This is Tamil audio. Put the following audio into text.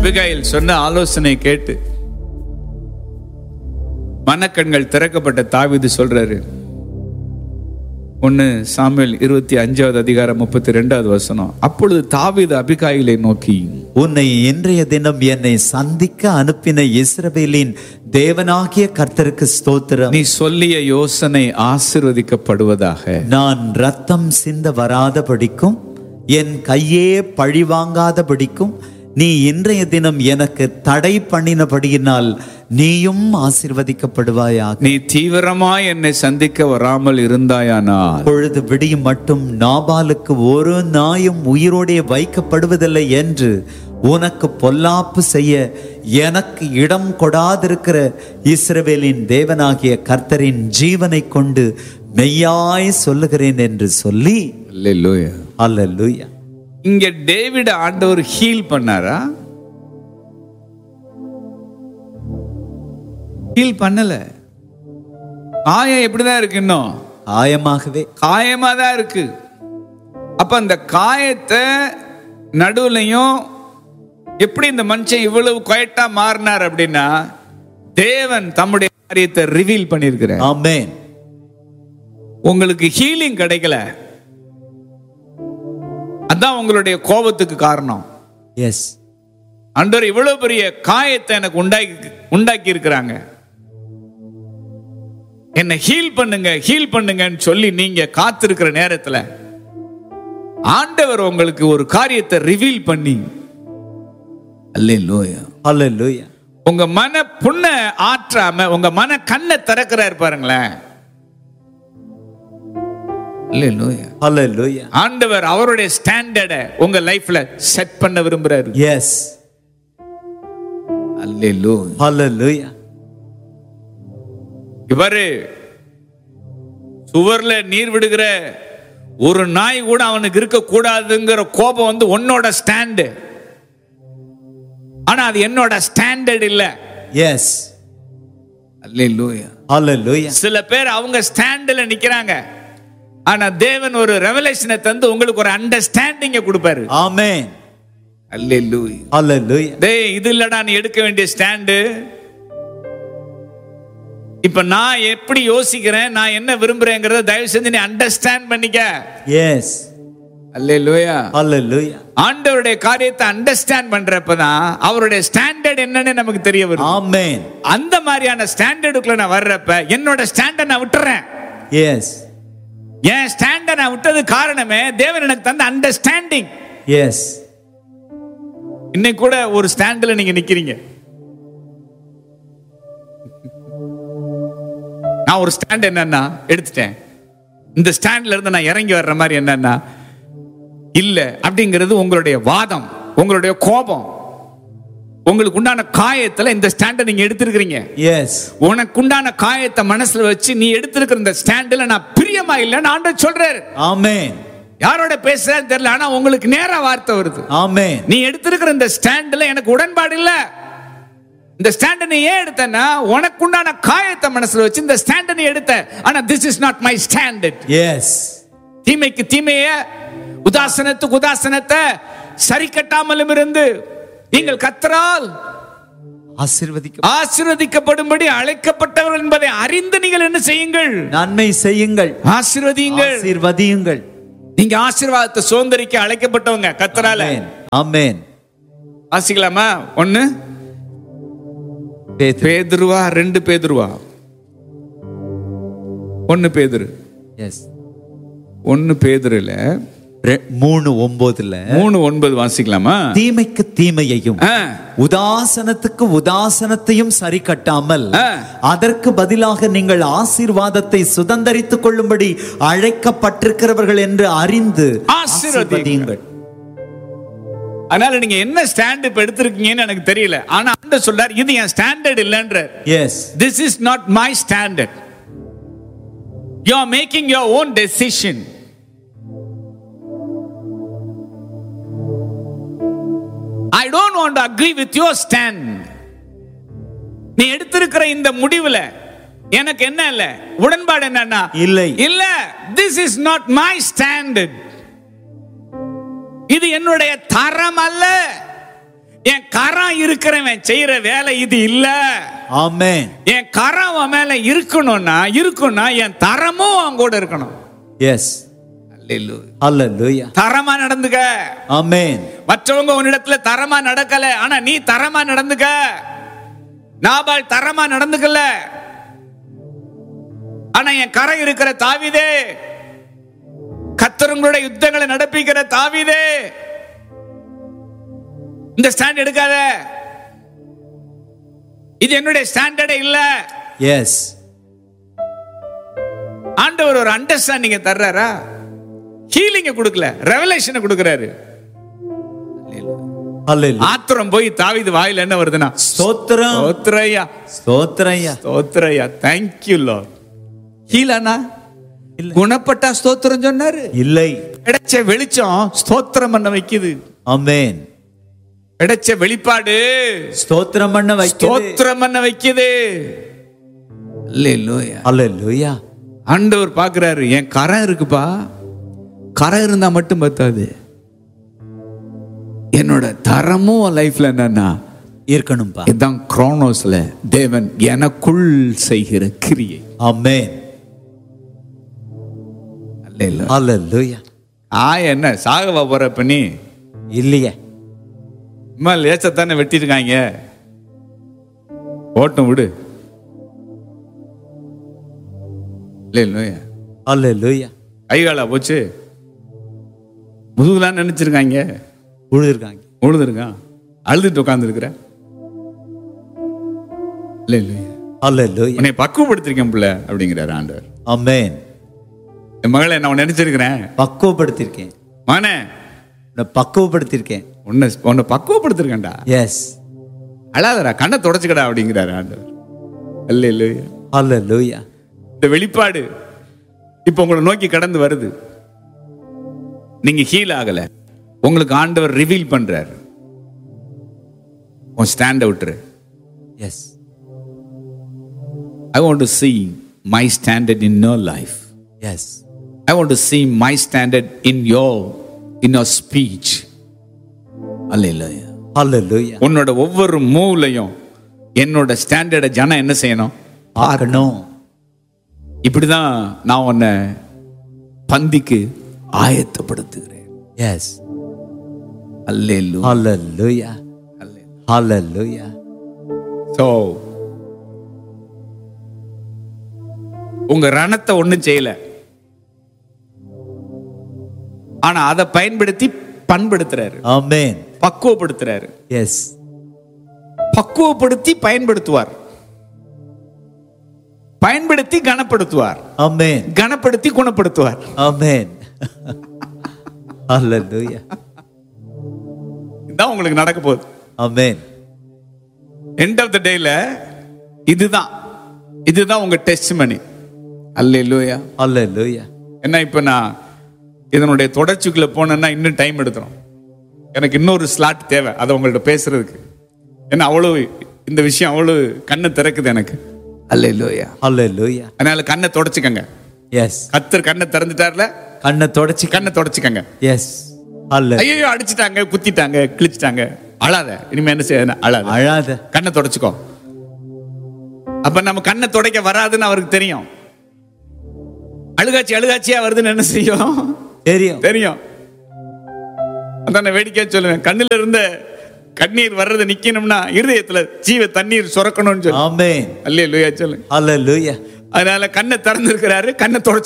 அபிகாயில் சொன்ன ஆலோசனை கேட்டு மனக்கண்கள் திறக்கப்பட்ட தாவீது சொல்றாரு ஒன்னு சாமுவேல் இருபத்தி அஞ்சாவது அதிகாரம் முப்பத்தி ரெண்டாவது வசனம் அப்பொழுது தாவீது அபிகாயிலை நோக்கி உன்னை இன்றைய தினம் என்னை சந்திக்க அனுப்பின இஸ்ரவேலின் தேவனாகிய கர்த்தருக்கு ஸ்தோத்திரம் நீ சொல்லிய யோசனை ஆசிர்வதிக்கப்படுவதாக நான் ரத்தம் சிந்த வராதபடிக்கும் என் கையே பழிவாங்காதபடிக்கும் நீ இன்றைய தினம் எனக்கு தடை பண்ணினபடியினால் நீயும் ஆசிர்வதிக்கப்படுவாயாக நீ தீவிரமாய் என்னை சந்திக்க வராமல் இருந்தாயானால் பொழுது விடியும் மட்டும் நாபாலுக்கு ஒரு நாயும் உயிரோடே வைக்கப்படுவதில்லை என்று உனக்கு பொல்லாப்பு செய்ய எனக்கு இடம் கொடாதிருக்கிற இஸ்ரவேலின் தேவனாகிய கர்த்தரின் ஜீவனை கொண்டு மெய்யாய் சொல்லுகிறேன் என்று சொல்லி அல்லேலூயா அல்லேலூயா இங்க டேவிட் ஆண்டவர் ஹீல் பண்ணாரா ஹீல் பண்ணல காயம் எப்படிதான் இருக்கு இன்னும் ஆயமாகவே காயமா தான் இருக்கு அப்ப அந்த காயத்தை நடுவுலையும் எப்படி இந்த மனுஷன் இவ்வளவு குயட்டா மாறினார் அப்படின்னா தேவன் தம்முடைய காரியத்தை ரிவீல் பண்ணியிருக்கிறார் ஆமென் உங்களுக்கு ஹீலிங் கிடைக்கல அதான் உங்களுடைய கோபத்துக்கு காரணம் எஸ் அன்றவர் இவ்வளவு பெரிய காயத்தை எனக்கு உண்டாக்கி உண்டாக்கி இருக்கிறாங்க என்ன ஹீல் பண்ணுங்க ஹீல் பண்ணுங்கன்னு சொல்லி நீங்க காத்திருக்கிற நேரத்துல ஆண்டவர் உங்களுக்கு ஒரு காரியத்தை ரிவீல் பண்ணி அல்லேலூயா அல்லேலூயா உங்க மன புண்ண ஆற்றாம உங்க மன கண்ணை திறக்கிறாரு பாருங்களேன் அல்லேலூயா அல்லேலூயா ஆண்டவர் அவருடைய ஸ்டாண்டர்டை உங்க லைஃப்ல செட் பண்ண விரும்புறாரு எஸ் அல்லேலூயா அல்லேலூயா இவரு சுவர்ல நீர் விடுகிற ஒரு நாய் கூட அவனுக்கு இருக்க கூடாதுங்கிற கோபம் வந்து உன்னோட ஸ்டாண்டு ஆனா அது என்னோட ஸ்டாண்டர்ட் இல்ல எஸ் அல்லேலூயா அல்லேலூயா சில பேர் அவங்க ஸ்டாண்டில் நிக்கிறாங்க ஆனா தேவன் ஒரு ரெவலேஷனை தந்து உங்களுக்கு ஒரு அண்டர்ஸ்டாண்டிங்க கொடுப்பாரு ஆமென் அல்லேலூயா அல்லேலூயா டேய் இது இல்லடா நீ எடுக்க வேண்டிய ஸ்டாண்டு இப்ப நான் எப்படி யோசிக்கிறேன் நான் என்ன விரும்புறேங்கிறத தயவு செஞ்சு நீ அண்டர்ஸ்டாண்ட் பண்ணிக்க எஸ் அல்லேலூயா அல்லேலூயா ஆண்டவருடைய காரியத்தை அண்டர்ஸ்டாண்ட் பண்றப்பதான் அவருடைய ஸ்டாண்டர்ட் என்னன்னு நமக்கு தெரிய வரும் ஆமென் அந்த மாதிரியான ஸ்டாண்டர்டுக்குள்ள நான் வர்றப்ப என்னோட ஸ்டாண்டை நான் விட்டுறேன் எஸ் என் ஸ்டாண்டை நான் விட்டது காரணமே தேவன் எனக்கு தந்த அண்டர்ஸ்டாண்டிங் எஸ் இன்னைக்கு கூட ஒரு ஸ்டாண்டில் நீங்க நிக்கிறீங்க நான் ஒரு ஸ்டாண்ட் என்னன்னா எடுத்துட்டேன் இந்த ஸ்டாண்ட்ல இருந்து நான் இறங்கி வர்ற மாதிரி என்னன்னா இல்ல அப்படிங்கிறது உங்களுடைய வாதம் உங்களுடைய கோபம் உங்களுக்கு உண்டான காயத்துல இந்த ஸ்டாண்டை நீங்க எடுத்திருக்கிறீங்க எஸ் உனக்கு உண்டான காயத்தை மனசுல வச்சு நீ எடுத்திருக்கிற இந்த ஸ்டாண்ட்ல நான் பிரியமா இல்லைன்னு ஆண்டவர் சொல்றாரு ஆமென் யாரோட பேசுறான்னு தெரியல ஆனா உங்களுக்கு நேரா வார்த்தை வருது ஆமென் நீ எடுத்திருக்கிற இந்த ஸ்டாண்ட்ல எனக்கு உடன்பாடு இல்ல இந்த ஸ்டாண்ட நீ ஏன் எடுத்தனா உனக்கு உண்டான காயத்தை மனசுல வச்சு இந்த ஸ்டாண்ட நீ எடுத்த ஆனா this is not my standard yes தீமைக்கு தீமைய உதாசனத்துக்கு உதாசனத்தை சரி கட்டாமலும் இருந்து நீங்கள் கத்தரால் ஆசீர்வதிக்க ஆசீர்வதிக்கப்படும்படி அழைக்கப்பட்டவர்கள் என்பதை அறிந்து நீங்கள் என்ன செய்யுங்கள் நன்மை செய்யுங்கள் ஆசீர்வதியுங்கள் ஆசீர்வதியுங்கள் நீங்க ஆசீர்வாதத்தை சுதந்திரிக்க அழைக்கப்பட்டவங்க கத்தரால ஆமென் ஆமென் வாசிக்கலாமா ஒண்ணு பேதுரு பேதுருவா ரெண்டு பேதுருவா ஒன்னு பேதுரு எஸ் ஒன்னு பேதுருல மூணு ஒன்பதுல மூணு ஒன்பது வாசிக்கலாமா தீமைக்கு தீமையையும் ஆ, உதாசனத்துக்கு உதாசனத்தையும் சரி கட்டாமல் ஆ. அதற்கு பதிலாக நீங்கள் ஆசீர்வாதத்தை சுதந்தரித்துக் கொள்ளும்படி அழைக்கப்பட்டிருக்கிறவர்கள் என்று அறிந்து ஆசீர்வதியுங்கள். அதனால நீங்க என்ன ஸ்டாண்ட் இப்ப எடுத்திருக்கீங்கன்னு எனக்கு தெரியல ஆனா ஆண்டவர் சொல்றார் இது என் ஸ்டாண்டர்ட் இல்லைன்ற yes this is not my standard you are making your own decision I don't want agree with your stand நீ எடுத்திருக்கிற இந்த முடிவுல எனக்கு என்ன இல்ல உடன்பாடு என்னன்னா இல்லை. இல்ல this is not my standard இது என்னுடைய தரம் அல்ல என் கரம் இருக்கிறவன் செய்யற வேலை இது இல்ல ஆமென் என் கரம் அவன் மேல இருக்கணும்னா இருக்கும்னா என் தரமும் அவன் கூட இருக்கணும் எஸ் அல்லேலூயா. ஹalleluya தரமா நடந்துக்க ஆமென் மற்றவங்க உன்னிடத்துல தரமா நடக்கல ஆனா நீ தரமா நடந்துக்க நாபால் தரமா நடந்துக்கல ஆனா என் கரை இருக்கிற தாவிதே கத்தருங்களோட யுத்தங்களை நடப்பிக்கிற தாவிதே இந்த ஸ்டாண்ட் எடுக்காத இது என்னுடைய ஸ்டாண்டர்டே இல்ல எஸ் ஆண்டவர் ஒரு அண்டர்ஸ்டாண்டிங்க தர்றாரா ஹீலிங்க கொடுக்கல ரெவலேஷனை கொடுக்கறாரு ஹalleluya ஆத்திரம் போய் தாவிது வாயில என்ன வருதுன்னா ஸ்தோத்திரம் ஸ்தோத்திரையா ஸ்தோத்திரம்யா ஸ்தோத்திரையா தேங்க்யூ லார்ட் ஹீலானா இல்ல. குணப்பட்டா ஸ்தோத்திரம் சொன்னாரு இல்லை கிடைச்ச வெளிச்சம் ஸ்தோத்திரம் பண்ண வைக்குது ஆமென் கிடைச்ச வெளிப்பாடு ஸ்தோத்திரம் பண்ண வைக்கிறது ஸ்தோத்திரம் பண்ண வைக்குது அல்லேலூயா ஹalleluya ஆண்டவர் பார்க்கறாரு என் கரம் இருக்குப்பா கரம் இருந்தா மட்டும் பத்தாது என்னோட தரமும் லைஃப்ல என்னன்னா இருக்கணும்பா இதுதான் குரோனோஸ்ல தேவன் எனக்குள் செய்கிற கிரியை ஆமென் அல்லேலூயா. ஹalleluya ஆ என்ன சாகவா போற பண்ணி இல்லையே இம்மா லேசத்தானே வெட்டிருக்காங்க ஓட்டம் விடு இல்லையா ஹalleluya கை காலா போச்சு முதுகுலாம் நினைச்சிருக்காங்க உழுதுருக்காங்க உழுதுருக்கான் அழுதுட்டு உட்காந்துருக்குற இல்லை இல்லையா ஹalleluya உன்னை பக்குவப்படுத்திருக்கேன் பிள்ளை அப்படிங்கிறார் ஆண்டவர் ஆமென் என் மகளை நான் நினைச்சிருக்கிறேன் பக்குவப்படுத்திருக்கேன் மகனே உன்னை பக்குவப்படுத்திருக்கேன் உன்னை உன்னை பக்குவப்படுத்திருக்கேன்டா எஸ் அழாதடா கண்ணை தொடச்சுக்கடா அப்படிங்கிறாரு ஆண்டவர் இல்லை இல்லையா ஹalleluya இந்த வெளிப்பாடு இப்போ உங்களை நோக்கி கடந்து வருது நீங்க ஹீல் ஆகல உங்களுக்கு ஆண்டவர் ரிவீல் பண்றாரு உன் ஸ்டாண்ட் அவுட்ரு yes I want to see my standard in your life yes I want to see my standard in your in your speech அல்லையா ஹalleluya உன்னோட ஒவ்வொரு மூவ்லையும் என்னோட ஸ்டாண்டர்டை ஜனம் என்ன செய்யணும் பார்க்கணும் இப்படிதான் நான் உன்னை பந்திக்கு ஆயத்தப்படுத்துகிறேன் எஸ் அல்லேலூயா ஹalleluya ஹalleluya ஸோ உங்க ரணத்தை ஒண்ணும் செய்யல ஆனா அதை பயன்படுத்தி பண்படுத்துறாரு ஆமென் பக்குவப்படுத்துறாரு எஸ் பக்குவப்படுத்தி பயன்படுத்துவார் பயன்படுத்தி கனப்படுத்துவார் ஆமென் கனப்படுத்தி குணப்படுத்துவார் ஆமென் ஹalleluya இதுதான் உங்களுக்கு நடக்க போகுது ஆமென் எண்ட் ஆஃப் த டேல இதுதான் இதுதான் உங்க டெஸ்ட் மணி அல்லேலூயா ஹalleluya என்ன இப்போ நான் இதனுடைய தொடர்ச்சிக்குள்ள போனேன்னா இன்னும் டைம் எடுத்துரும் எனக்கு இன்னொரு ஸ்லாட் தேவை அதை உங்கள்ட்ட பேசுறதுக்கு ஏன்னா அவ்வளவு இந்த விஷயம் அவ்வளவு கண்ணை திறக்குது எனக்கு அல்லேலூயா ஹalleluya அதனால கண்ணை தொடச்சுக்கங்க எஸ் கத்தர் கண்ணை திறந்துட்டார்ல கண்ணை தொடச்சி கண்ணை தொடச்சுக்கங்க எஸ் ஹalleluya ஐயோ அடிச்சிட்டாங்க குத்திட்டாங்க கிழிச்சிட்டாங்க அழாத இனிமே என்ன செய்ய அழாத அழாத கண்ணை தொடச்சுக்கோ அப்ப நம்ம கண்ணை துடைக்க வராதுன்னு அவருக்கு தெரியும் அழுகாச்சி அழுகாச்சியா வருதுன்னு என்ன செய்யும் தெரியும் தெரியும் அதான் வேடிக்கையா சொல்லுவேன் கண்ணுல இருந்த கண்ணீர் வர்றது நிக்கணும்னா இருதயத்துல ஜீவ தண்ணீர் சுரக்கணும்னு சொல்லு ஆமென் அல்லே சொல்லுங்க ஹalleluya அதனால கண்ணை திறந்து இருக்கிறாரு கண்ணை தொடச்சு